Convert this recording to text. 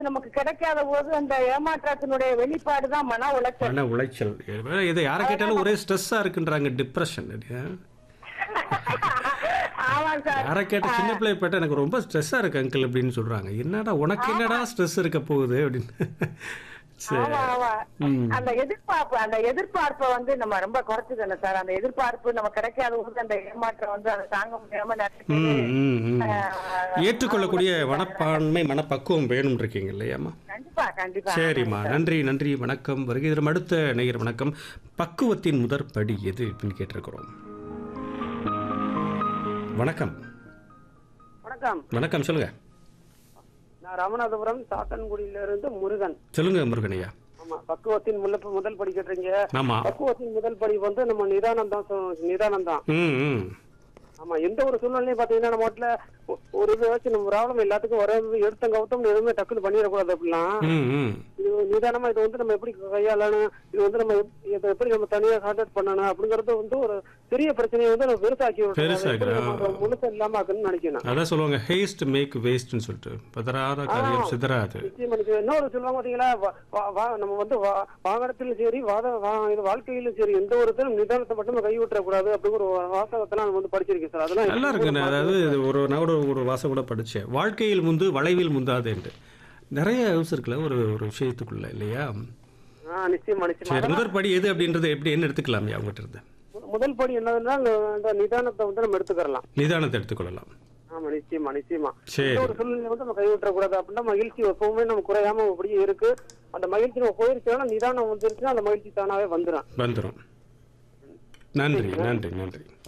நமக்கு கிடைக்காத போது அந்த ஏமாற்றத்தினுடைய வெளிப்பாடு தான் மன உளைச்சல் மன உளைச்சல் இதை யாரை கேட்டாலும் ஒரே ஸ்ட்ரெஸ்ஸாக இருக்குன்றாங்க டிப்ரெஷன் ஆமா சார் யாரை கேட்ட சின்ன பிள்ளை பேட்ட எனக்கு ரொம்ப ஸ்ட்ரெஸ்ஸாக இருக்கு அங்கிள் அப்படின்னு சொல்றாங்க என்னடா உனக்கு என்னடா ஸ்ட்ரெஸ் இருக்க போகுது அப்படின்னு சரி ஆமா ஆமா ம். அந்த எதிர்பார்ப்பு அந்த எதிர்பார்ப்பை வந்து நம்ம ரொம்ப குறைச்சுக்கணும் சார் அந்த எதிர்பார்ப்பு நம்ம கிடைக்காத போது அந்த ஏமாற்றம் வந்து அதை தாங்க முடியாம நிறைய ம், பேரு, ம், ம். ஆஹ், ஏற்றுக்கொள்ளக்கூடிய மனப்பான்மை மனப்பக்குவம் வேணும் இருக்கீங்க இல்லையாம்மா கண்டிப்பா கண்டிப்பா சரிம்மா நன்றி நன்றி வணக்கம் வருகை தரும் அடுத்த நேயர் வணக்கம் பக்குவத்தின் முதற்படி எது அப்படின்னு கேட்டிருக்கிறோம் வணக்கம் வணக்கம் வணக்கம் சொல்லுங்க நான் ராமநாதபுரம் சாத்தன்குடியில இருந்து முருகன் சொல்லுங்க முருகனையா ஆமா பக்குவத்தின் முல்ல முதல் படி கேட்டீங்க ஆமா பக்குவத்தின் முதல் படி வந்து நம்ம நிதானம் தான் சொ- நிதானம் தான் ம் ம் ஆமா எந்த ஒரு சூழ்நிலையும் பாத்தீங்கன்னா நம்ம வீட்டுல ஒ- ஒரு இது வச்சு நம்ம ப்ராப்ளம் எல்லாத்துக்கும் வர எடுத்தம் கவுத்தம் எதுவுமே டக்குன்னு பண்ணிடக்கூடாது அப்படிலாம் ம் ம் இது நிதானமா இது வந்து நம்ம எப்படி கையாளணும் இது வந்து நம்ம எப்- இதை எப்படி நம்ம தனியா ஹார்ட் பண்ணணும் அப்படிங்கறது வந்து ஒரு பெரிய பிரச்சனையை வந்து நம்ம பெருசாக்கி விட்டுறோம். அதை எப்படி பெருசாக்கி, நம்ம அதை முழுசா இல்லாம ஆக்கணும்னு நினைக்கணும் அதான் சொல்லுவாங்க ஹேஸ்ட் மேக் வேஸ்ட்னு சொல்லிட்டு பதறாத காரியம் சிதறாது நிச்சயமா நிச்சயம். இன்னொரு சொல்லுவாங்க பாத்தீங்களா வா- வா- வா- நம்ம வந்து வா- வாகனத்திலும் சரி வாத வா- இது வாழ்க்கையிலும் சரி எந்த ஒரு இதிலும் நிதானத்தை மட்டும் நம்ம கை விட்டுறக்கூடாது அப்படிங்கிற ஒரு வாசகத்தை நான் வந்து படிச்சிருக்கேன் சார் அதெல்லாம் நல்லா இருக்குண்ணே அதாவது இது ஒரு நான் கூட ஒரு வாசம் கூட படித்தேன் வாழ்க்கையில் முந்து வளைவில் முந்தாது என்று நிறைய யூஸ் இருக்குல்ல ஒரு ஒரு விஷயத்துக்குள்ள இல்லையா ஆ, நிச்சயமா நிச்சயமா சரி முதற்படி எது அப்படின்றது எப்படி என்ன எடுத்துக்கலாமே அவங்ககிட்ட இருந்து மு- முதல் படி என்னதுன்னா இந்த- இந்த நிதானத்தை வந்து நம்ம எடுத்துக்கலாம் நிதானத்தை எடுத்துக்கொள்ளலாம் ஆமா நிச்சயமா நிச்சயமா சரி எந்த ஒரு சூழ்நிலை வந்து நம்ம கை விட்டுறக்கூடாது அப்படின்னா மகிழ்ச்சி எப்பவுமே நம்ம குறையாம அப்படியே இருக்கு அந்த மகிழ்ச்சி நம்ம போயிருச்சுன்னா நிதானம் வந்துருச்சுன்னா அந்த மகிழ்ச்சி தானாவே வந்துடும் வந்துடும் நன்றி நன்றி நன்றி